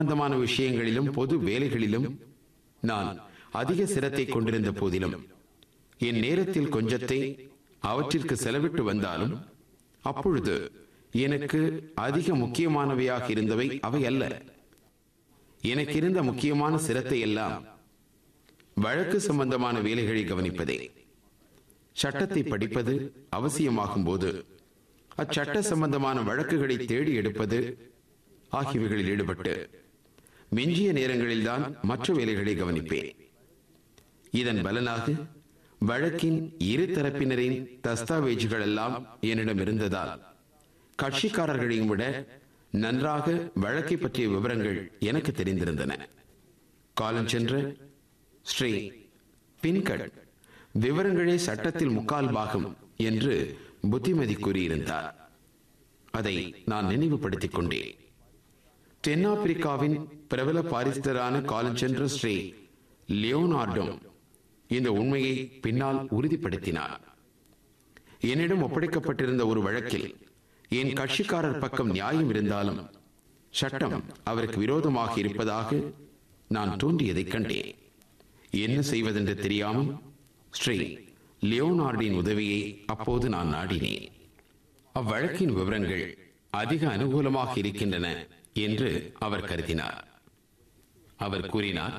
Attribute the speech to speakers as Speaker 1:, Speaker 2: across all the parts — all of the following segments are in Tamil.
Speaker 1: சம்பந்தமான விஷயங்களிலும் பொது வேலைகளிலும் நான் அதிக சிரத்தை கொண்டிருந்த போதிலும் என் நேரத்தில் கொஞ்சத்தை அவற்றிற்கு செலவிட்டு வந்தாலும் அப்பொழுது எனக்கு அதிக முக்கியமானவையாக இருந்தவை அவை அல்ல எனக்கு இருந்த முக்கியமான சிரத்தை எல்லாம் வழக்கு சம்பந்தமான வேலைகளை கவனிப்பதே சட்டத்தை படிப்பது அவசியமாகும் போது அச்சட்ட சம்பந்தமான வழக்குகளை தேடி எடுப்பது ஆகியவைகளில் ஈடுபட்டு மிஞ்சிய நேரங்களில்தான் மற்ற வேலைகளை கவனிப்பேன் இதன் பலனாக வழக்கின் இரு தரப்பினரின் தஸ்தாவேஜுகள் எல்லாம் என்னிடம் இருந்ததால் கட்சிக்காரர்களையும் விட நன்றாக வழக்கை பற்றிய விவரங்கள் எனக்கு தெரிந்திருந்தன காலம் சென்ற ஸ்ரீ பின்கட் விவரங்களே சட்டத்தில் முக்கால் பாகம் என்று புத்திமதி கூறியிருந்தார் அதை நான் நினைவுபடுத்திக் கொண்டேன் தென்னாப்பிரிக்காவின் பிரபல பாரிஸ்டரான காலஞ்சென்ற ஸ்ரீ லியோனார்டும் இந்த உண்மையை பின்னால் உறுதிப்படுத்தினார் என்னிடம் ஒப்படைக்கப்பட்டிருந்த ஒரு வழக்கில் என் கட்சிக்காரர் பக்கம் நியாயம் இருந்தாலும் சட்டம் அவருக்கு விரோதமாக இருப்பதாக நான் தோன்றியதைக் கண்டேன் என்ன செய்வதென்று தெரியாமல் ஸ்ரீ லியோனார்டின் உதவியை அப்போது நான் நாடினேன் அவ்வழக்கின் விவரங்கள் அதிக அனுகூலமாக இருக்கின்றன என்று அவர் கருதினார் அவர் கூறினார்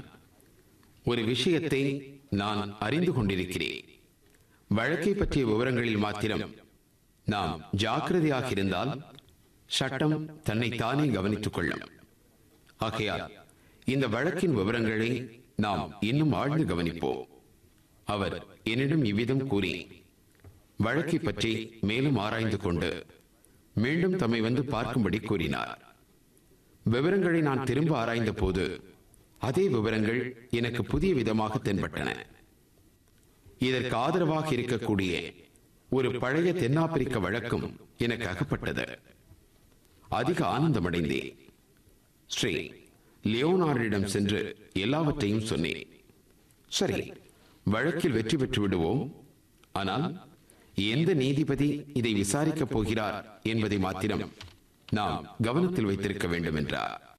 Speaker 1: ஒரு விஷயத்தை நான் அறிந்து கொண்டிருக்கிறேன் வழக்கை பற்றிய விவரங்களில் மாத்திரம் நாம் ஜாக்கிரதையாக இருந்தால் சட்டம் தன்னை தானே கவனித்துக் கொள்ளும் ஆகையால் இந்த வழக்கின் விவரங்களை நாம் இன்னும் ஆழ்ந்து கவனிப்போம் அவர் என்னிடம் இவ்விதம் கூறி வழக்கை பற்றி மேலும் ஆராய்ந்து கொண்டு மீண்டும் தம்மை வந்து பார்க்கும்படி கூறினார் விவரங்களை நான் திரும்ப ஆராய்ந்த போது அதே விவரங்கள் எனக்கு புதிய விதமாக தென்பட்டன இதற்கு ஆதரவாக இருக்கக்கூடிய ஒரு பழைய தென்னாப்பிரிக்க வழக்கும் எனக்கு அகப்பட்டது அதிக ஆனந்தமடைந்தேன் ஸ்ரீ லியோனார்டிடம் சென்று எல்லாவற்றையும் சொன்னேன் சரி வழக்கில் வெற்றி பெற்று விடுவோம் ஆனால் எந்த நீதிபதி இதை விசாரிக்கப் போகிறார் என்பதை மாத்திரம் நாம் கவனத்தில் வைத்திருக்க வேண்டும் என்றார்